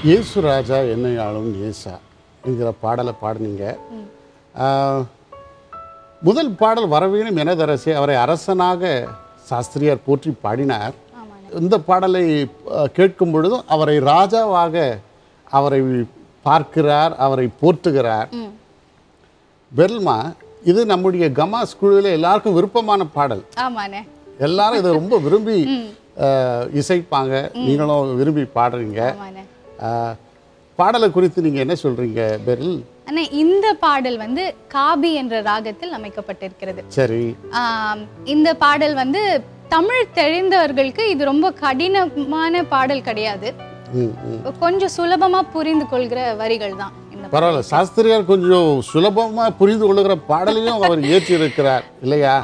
இயேசு ராஜா என்னை ஆளும் நேசா என்கிற பாடலை பாடினீங்க ஆஹ், முதல் பாடல் வரவேணும் எனதரசே அவரை அரசனாக சாஸ்திரியார் போற்றி பாடினார் ஆமாண்ணே இந்த பாடலை அஹ், கேட்கும் பொழுதும் அவரை ராஜாவாக அவரை பார்க்கிறார் அவரை போற்றுகிறார் ம் பெர்ல்மா இது நம்முடைய கமாஸ் குழுவில் எல்லாருக்கும் விருப்பமான பாடல் ஆமாண்ணே எல்லாரும் இதை ரொம்ப விரும்பி அஹ், இசைப்பாங்க நீங்களும் விரும்பி பாடுறீங்க ஆமாண்ணே அஹ், பாடலை குறித்து நீங்கள் என்ன சொல்கிறீங்க பெரில் அண்ணா இந்த பாடல் வந்து காபி என்ற ராகத்தில் அமைக்கப்பட்டிருக்கிறது சரி ஆம், இந்த பாடல் வந்து தமிழ் தெரிந்தவர்களுக்கு இது ரொம்ப கடினமான பாடல் கிடையாது ம் ம் கொஞ்சம் சுலபமா புரிந்து கொள்கிற வரிகள் தான் இந்த பரவாயில்ல சாஸ்திரியார் கொஞ்சம் சுலபமாக புரிந்து கொள்ளுகிற பாடலையும் அவர் ஏற்றிருக்கிறார் இல்லையா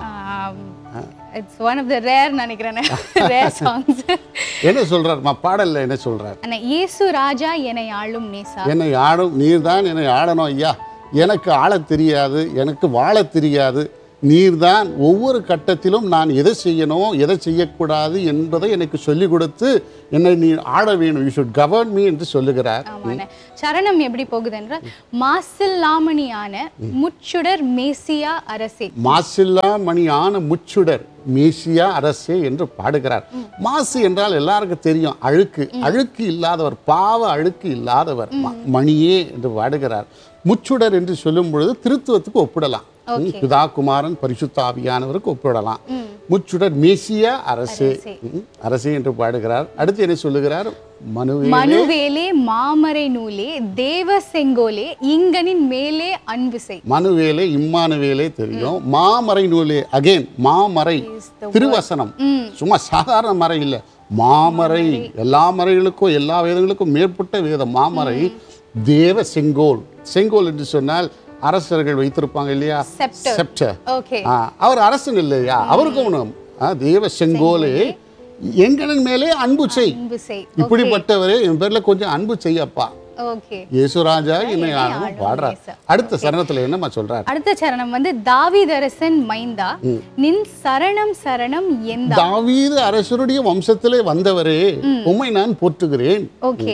it's one of the rare நினைக்கிறேன் ரேர் சாங்ஸ் என்ன சொல்றாருமா பாடல்ல என்ன சொல்றார் அண்ணா இயேசு ராஜா என்னை ஆளும் நேசா என்னை ஆடும் நீர்தான் என்னை ஆடணும் ஐயா எனக்கு ஆளத் தெரியாது எனக்கு வாழத் தெரியாது நீர்தான் ஒவ்வொரு கட்டத்திலும் நான் எதை செய்யணும் எதை செய்யக்கூடாது என்பதை எனக்கு சொல்லிக் கொடுத்து என்னை நீ ஆட வேணும் யூ ஷுட் கவர்ன் மீ என்று சொல்லுகிறார் ஆமாண்ணே சரணம் எப்படி போகுது என்றால் மாசில்லாமணியான முச்சுடர் மேசியா அரசே மாசில்லா மணியான முச்சுடர் மேசியா அரசே என்று பாடுகிறார் மாசு என்றால் எல்லாருக்கும் தெரியும் அழுக்கு அழுக்கு இல்லாதவர் பாவ அழுக்கு இல்லாதவர் ம- மணியே என்று பாடுகிறார் முச்சுடர் என்று சொல்லும் பொழுது திருத்துவத்துக்கு ஒப்பிடலாம் ம், பிதா குமாரன் பரிசுத்த ஆவியானவருக்கு ஒப்பிடலாம் முச்சுடர் மேசியா அரசே அரசே. ம், அரசே என்று பாடுகிறார் அடுத்து என்ன சொல்லுகிறார் மனுவே மனுவேலே மாமரை நூலே தேவ செங்கோலே இங்கனின் மேலே அன்பு செய் மனுவேலே இம்மானுவேலே தெரியும் மாமறை நூலே அகைன் மாமறை திருவசனம் சும்மா சாதாரண மறை இல்லை மாமறை எல்லா மறைகளுக்கும் எல்லா வேதங்களுக்கும் மேற்பட்ட வேதம் மாமறை தேவ செங்கோல் செங்கோல் என்று சொன்னால் அரசர்கள் வைத்திருப்பாங்க இல்லையா Scepter. செப்டர் ஓகே அவர் அரசன் இல்லையா அவருக்கும் ஒண்ணும். ஆ, தேவ செங்கோலே எங்களின் மேலே அன்பு செய் அன்பு செய் இப்படிப்பட்டவரே என் பேர்ல கொஞ்சம் அன்பு செய்யப்பா ஓகே இயேசுராஜா என்னை ஆளும் ஆளும் பாடுறார் இயேசு. அடுத்த சரணத்துல என்னம்மா சொல்றார் அடுத்த சரணம் வந்து தாவிதரசன் மைந்தா நின் சரணம் சரணம் எந்தா தாவீது அரசருடைய வம்சத்திலே வந்தவரே உம்மை நான் போற்றுகிறேன் ஓகே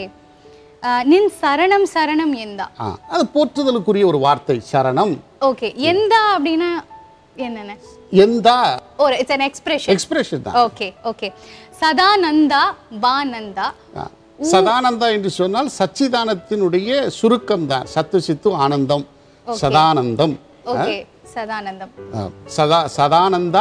நின் சரணம் சரணம் எந்தா ஆ, அது போற்றுதலுக்குரிய ஒரு வார்த்தை சரணம் ஓகே எந்தா அப்படின்னா என்னென்ன எந்தா ஒரு இட்ஸ் an எக்ஸ்பிரஷன் எக்ஸ்பிரஷன் தான் ஓகே ஓகே சதானந்தா வானந்தா ஆ. சதானந்தா என்று சொன்னால் சச்சிதானத்தினுடைய சுருக்கம் தான் சத்து சித்து ஆனந்தம் சதானந்தம் ஓகே சதானந்தம் ஆ, சதா சதானந்தா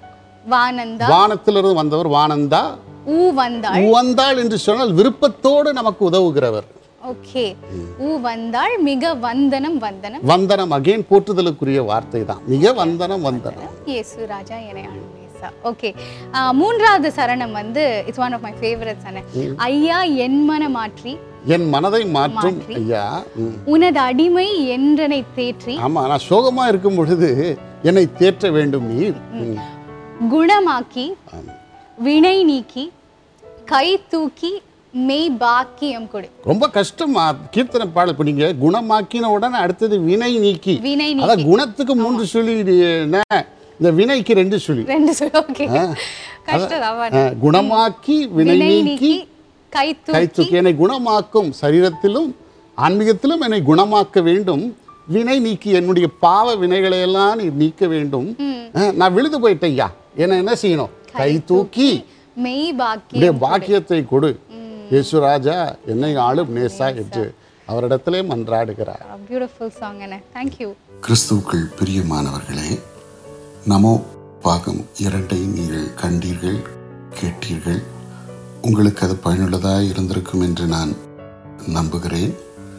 வானந்தா வானத்திலிருந்து வந்தவர் வானந்தா ஊ வந்தாள் வந்தாள் என்று சொன்னால் விருப்பத்தோடு நமக்கு உதவுகிறவர் ஓகே ஊ வந்தாள் மிக வந்தனம் வந்தனம் வந்தனம் அகைன் போற்றுதலுக்குரிய வார்த்தை தான் மிக வந்தனம் வந்தனம் இயேசு ராஜா என்னை ஆளுமேசா ஓகே மூன்றாவது சரணம் வந்து it's one of my favourite சரணம் ஐயா என் மன மாற்றி என் மனதை மாற்றும் ஐயா ம். உனது அடிமை என்றனை தேற்றி ஆமா நான் சோகமா இருக்கும் பொழுது என்னை தேற்ற வேண்டும் நீர் ம். குணமாக்கி வினை நீக்கி கை தூக்கி மெய் பாக்கியம் கொடு ரொம்ப கஷ்டமா கீர்த்தனை பாடல் இப்ப நீங்க குணமாக்கின உடனே அடுத்தது வினை நீக்கி வினை நீ அதான் குணத்துக்கு மூன்று சுழி என்ன, இந்த வினைக்கு ரெண்டு சுழி ரெண்டு சொல் ஓகே கஷ்டம் ஆ, குணமாக்கி வினை வினை நீக்கி நீக்கி கை கை தூக்கி தூக்கி என்னை குணமாக்கும் சரீரத்திலும் ஆன்மீகத்திலும் என்னை குணமாக்க வேண்டும் வினை நீக்கி என்னுடைய பாவ வினைகளை எல்லாம் நீ நீக்க வேண்டும் ஆ, நான் விழுது போயிட்டேன் ஐயா என்ன என்ன செய்யணும் கை தூக்கி மெய் பாக்கியம் இப்படியே பாக்கியத்தை கொடு இயேசுராஜா என்னை ஆளும் நேசா என்று அவரிடத்திலே மன்றாடுகிறார் பியூட்டிஃபுல் சாங் என்ன தேங்க்யூ கிறிஸ்துவுக்குள் பிரியமானவர்களே நமோ பாகம் இரண்டை நீங்கள் கண்டீர்கள் கேட்டீர்கள் உங்களுக்கு அது பயனுள்ளதாக இருந்திருக்கும் என்று நான் நம்புகிறேன்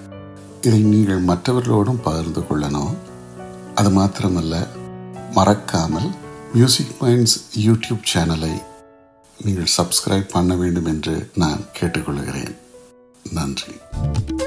இதை நீங்கள் மற்றவர்களோடும் பகிர்ந்து கொள்ளணும் அது மாத்திரமல்ல மறக்காமல் மியூசிக் மைண்ட்ஸ் யூடியூப் சேனலை நீங்கள் சப்ஸ்கிரைப் பண்ண வேண்டும் என்று நான் கேட்டுக்கொள்கிறேன் நன்றி